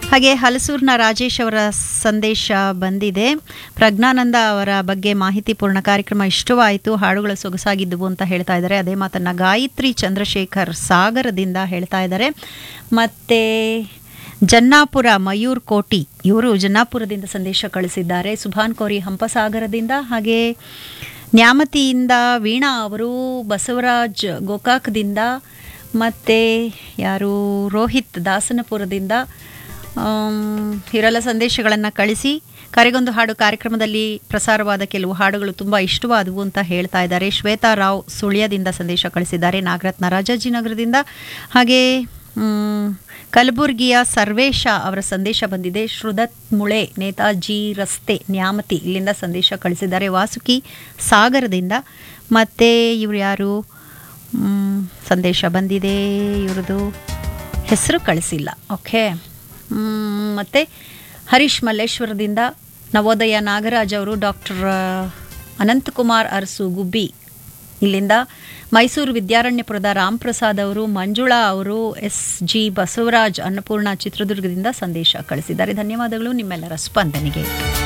ಹಾಗೆ ಹಲಸೂರಿನ ರಾಜೇಶ್ ಅವರ ಸಂದೇಶ ಬಂದಿದೆ ಪ್ರಜ್ಞಾನಂದ ಅವರ ಬಗ್ಗೆ ಮಾಹಿತಿಪೂರ್ಣ ಕಾರ್ಯಕ್ರಮ ಇಷ್ಟವಾಯಿತು ಹಾಡುಗಳು ಸೊಗಸಾಗಿದ್ದವು ಅಂತ ಹೇಳ್ತಾ ಇದ್ದಾರೆ ಅದೇ ಮಾತನ್ನು ಗಾಯತ್ರಿ ಚಂದ್ರಶೇಖರ್ ಸಾಗರದಿಂದ ಹೇಳ್ತಾ ಇದ್ದಾರೆ ಮತ್ತು ಜನ್ನಾಪುರ ಮಯೂರ್ ಕೋಟಿ ಇವರು ಜನ್ನಾಪುರದಿಂದ ಸಂದೇಶ ಕಳಿಸಿದ್ದಾರೆ ಸುಭಾನ್ ಕೋರಿ ಹಂಪಸಾಗರದಿಂದ ಹಾಗೆ ನ್ಯಾಮತಿಯಿಂದ ವೀಣಾ ಅವರು ಬಸವರಾಜ್ ಗೋಕಾಕ್ದಿಂದ ಮತ್ತು ಯಾರು ರೋಹಿತ್ ದಾಸನಪುರದಿಂದ ಆಮ್, ಇವರೆಲ್ಲ ಸಂದೇಶಗಳನ್ನು ಕಳಿಸಿ ಕರೆಗೊಂದು ಹಾಡು ಕಾರ್ಯಕ್ರಮದಲ್ಲಿ ಪ್ರಸಾರವಾದ ಕೆಲವು ಹಾಡುಗಳು ತುಂಬ ಇಷ್ಟವಾದವು ಅಂತ ಹೇಳ್ತಾ ಇದ್ದಾರೆ ಶ್ವೇತಾ ರಾವ್ ಸುಳ್ಯದಿಂದ ಸಂದೇಶ ಕಳಿಸಿದ್ದಾರೆ ನಾಗರತ್ನ ರಾಜಾಜಿನಗರದಿಂದ ಹಾಗೆ ಮ್, ಕಲಬುರ್ಗಿಯ ಸರ್ವೇಶ ಅವರ ಸಂದೇಶ ಬಂದಿದೆ ಶ್ರುದತ್ ಮುಳೆ ನೇತಾಜಿ ರಸ್ತೆ ನ್ಯಾಮತಿ ಇಲ್ಲಿಂದ ಸಂದೇಶ ಕಳಿಸಿದ್ದಾರೆ ವಾಸುಕಿ ಸಾಗರದಿಂದ ಮತ್ತು ಇವರು ಯಾರು ಮ್, ಸಂದೇಶ ಬಂದಿದೆ ಇವ್ರದ್ದು ಹೆಸರು ಕಳಿಸಿಲ್ಲ ಓಕೆ ಮತ್ತು ಹರೀಶ್ ಮಲ್ಲೇಶ್ವರದಿಂದ ನವೋದಯ ನಾಗರಾಜ್ ಅವರು ಡಾಕ್ಟರ್ ಅನಂತಕುಮಾರ್ ಅರಸು ಗುಬ್ಬಿ ಇಲ್ಲಿಂದ ಮೈಸೂರು ವಿದ್ಯಾರಣ್ಯಪುರದ ರಾಮ್ ಪ್ರಸಾದ್ ಅವರು ಮಂಜುಳಾ ಅವರು ಎಸ್ ಜಿ ಬಸವರಾಜ್ ಅನ್ನಪೂರ್ಣ ಚಿತ್ರದುರ್ಗದಿಂದ ಸಂದೇಶ ಕಳಿಸಿದ್ದಾರೆ ಧನ್ಯವಾದಗಳು ನಿಮ್ಮೆಲ್ಲರ ಸ್ಪಂದನೆಗೆ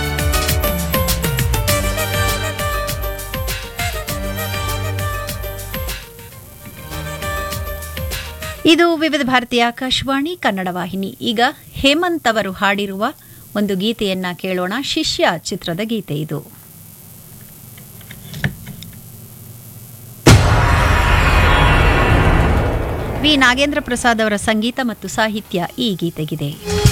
ಇದು ವಿವಿಧ ಭಾರತೀಯ ಆಕಾಶವಾಣಿ ಕನ್ನಡ ವಾಹಿನಿ ಈಗ ಹೇಮಂತ್ ಅವರು ಹಾಡಿರುವ ಒಂದು ಗೀತೆಯನ್ನ ಕೇಳೋಣ ಶಿಷ್ಯ ಚಿತ್ರದ ಗೀತೆ ಇದು ವಿ ನಾಗೇಂದ್ರ ಪ್ರಸಾದ್ ಅವರ ಸಂಗೀತ ಮತ್ತು ಸಾಹಿತ್ಯ ಈ ಗೀತೆಗಿದೆ